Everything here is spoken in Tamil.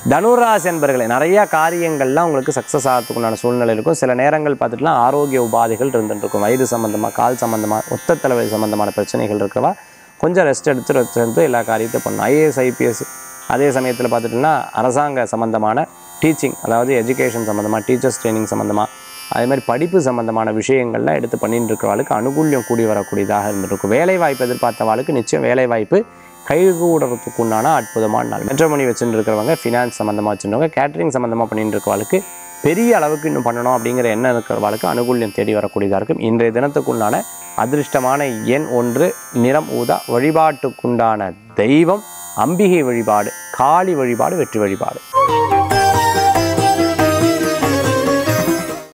தனுராசி என்பர்களே நிறைய காரியங்கள்லாம் உங்களுக்கு சக்ஸஸ் ஆகிறதுக்கு உண்டான சூழ்நிலை இருக்கும் சில நேரங்கள் பார்த்துட்டுனா ஆரோக்கிய உபாதைகள் இருந்துட்டு இருக்கும் வயிறு சம்மந்தமாக கால் சம்மந்தமாக ஒத்த தலைவலி சம்மந்தமான பிரச்சனைகள் இருக்கிறவா கொஞ்சம் ரெஸ்ட் எடுத்து ரெஸ்ட் எடுத்து எல்லா காரியத்தையும் பண்ணணும் ஐஏஎஸ் ஐபிஎஸ் அதே சமயத்தில் பார்த்துட்டோம்னா அரசாங்க சம்மந்தமான டீச்சிங் அதாவது எஜுகேஷன் சம்மந்தமாக டீச்சர்ஸ் ட்ரைனிங் சம்மந்தமாக அதே மாதிரி படிப்பு சம்மந்தமான விஷயங்கள்லாம் எடுத்து பண்ணிட்டு இருக்கிறவாளுக்கு அனுகூல்யம் கூடி வரக்கூடியதாக இருந்திருக்கும் வேலை வாய்ப்பு எதிர்பார்த்தவாளுக்கு நிச்சயம் வேலை வாய்ப்பு கைகூடுறதுக்கு உண்டான அற்புதமான நாள் மெட்ரோமணி வச்சுட்டு இருக்கிறவங்க ஃபினான்ஸ் சம்மந்தமாக வச்சுருக்கவங்க கேட்டரிங் சம்மந்தமாக பண்ணிட்டு இருக்கிறவாளுக்கு பெரிய அளவுக்கு இன்னும் பண்ணணும் அப்படிங்கிற எண்ணம் இருக்கிறவாளுக்கு அனுகூல்யம் தேடி வரக்கூடியதாக இருக்கும் இன்றைய தினத்துக்குண்டான அதிர்ஷ்டமான எண் ஒன்று நிறம் ஊதா வழிபாட்டுக்குண்டான தெய்வம் அம்பிகை வழிபாடு காளி வழிபாடு வெற்றி வழிபாடு